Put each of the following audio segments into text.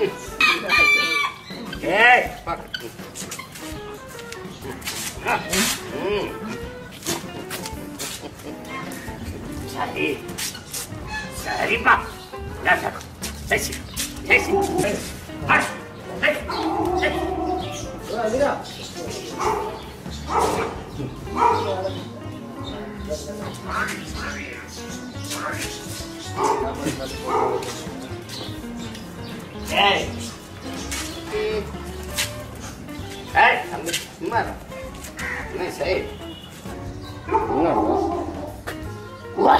ஏய் பாக்க. ம். சரி சரிப்பா இந்தா சார். சரி சரி சரி சரி ஆ, சரி சரி ஏய் ஏய் அங்க சும்மா இரு. என்ன செய் வா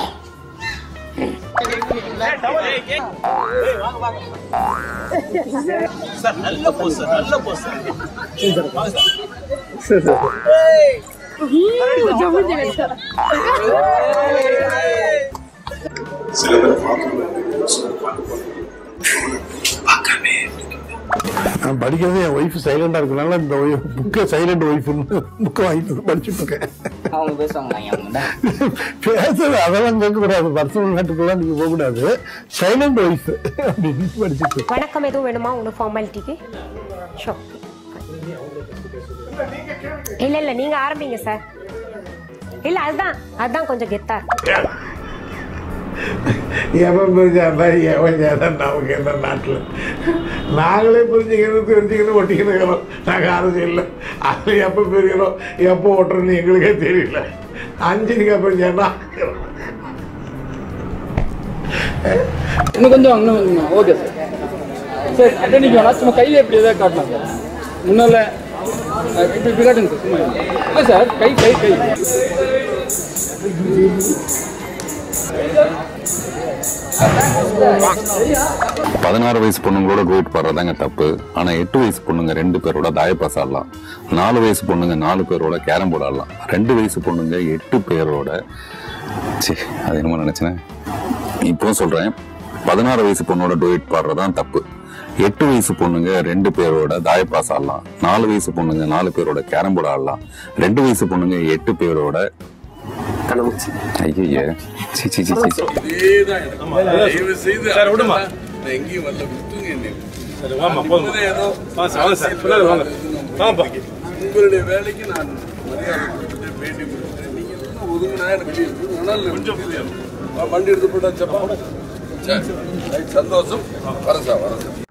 சில பேர் பார்க்கணும் சில பேர் பார்க்க பார்க்காமே நான் படிக்கிறது என் ஒய்ஃப் சைலண்டா இருக்கனால இந்த புக்கை சைலண்ட் ஒய்ஃப்னு புக்கை வாங்கிட்டு வந்து படிச்சுட்டு இருக்கேன் அவங்க பேசுவாங்களா அவங்க பேசுறது அதெல்லாம் கேட்கக்கூடாது பர்சனல் மேட்டுக்கெல்லாம் நீங்க போகக்கூடாது சைலண்ட் ஒய்ஃப் அப்படின்னு படிச்சுட்டு இருக்கேன். வணக்கம் எதுவும் வேணுமா ஒன்று ஃபார்மாலிட்டிக்கு ஷோ இல்ல இல்ல நீங்க ஆரம்பிங்க சார் இல்ல அதுதான் அதுதான் கொஞ்சம் கெத்தா இருக்கு எவன் புரிஞ்சாதான் எவன் சேதான் நமக்கு என்ன நாட்டில் நாங்களே புரிஞ்சுக்கணும் தெரிஞ்சுக்கணும் ஒட்டிக்கணும் இருக்கிறோம் நாங்கள் அரசியலில் அது எப்போ பிரிக்கிறோம் எப்போ ஓட்டுறோம்னு எங்களுக்கே தெரியல அஞ்சனுக்கு அப்புறம் சேனா இன்னும் கொஞ்சம் இன்னும் கொஞ்சம் ஓகே சார் சார் அப்படியே நீங்கள் வேணா சும்மா கையில் எப்படி எதாவது காட்டலாம் சார் முன்னால் இப்படி இப்படி காட்டுங்க சார் சும்மா இல்லை சார் கை கை கை பதினாறு வயசு பொண்ணுங்களோட குரூப் பாடுறதாங்க தப்பு ஆனா எட்டு வயசு பொண்ணுங்க ரெண்டு பேரோட தாயப்பாஸ் ஆடலாம் நாலு வயசு பொண்ணுங்க நாலு பேரோட கேரம் போர்டு ஆடலாம் ரெண்டு வயசு பொண்ணுங்க எட்டு பேரோட ச்சீ அது என்னமோ நினைச்சேன் இப்போ சொல்றேன் பதினாறு வயசு பொண்ணோட டூயட் பாடுறதான் தப்பு எட்டு வயசு பொண்ணுங்க ரெண்டு பேரோட தாயப்பாஸ் ஆடலாம் நாலு வயசு பொண்ணுங்க நாலு பேரோட கேரம் போர்டு ஆடலாம் ரெண்டு வயசு பொண்ணுங்க எட்டு பேரோட ஐயய்ய சி சி சி சி சார் விடுமா எங்கேயும் வரல விட்டுங்க என்னை. சரி வாமா போதும் இப்போதான் ஏதோ வாங்க சார் வாங்க சார் பிள்ளைகள் வாங்க வாங்கப்பா உங்களுடைய வேலைக்கு நான் மரியாதை கொடுத்துட்டு பேட்டி கொடுத்துட்டு நீங்க இன்னும் ஒதுங்கினா எனக்கு வெளியே இருக்கு. அதனால கொஞ்சம் வண்டி எடுத்து போட்டாச்சப்பா சரி ரைட், சந்தோஷம் வரேன் சார் வரேன் சார்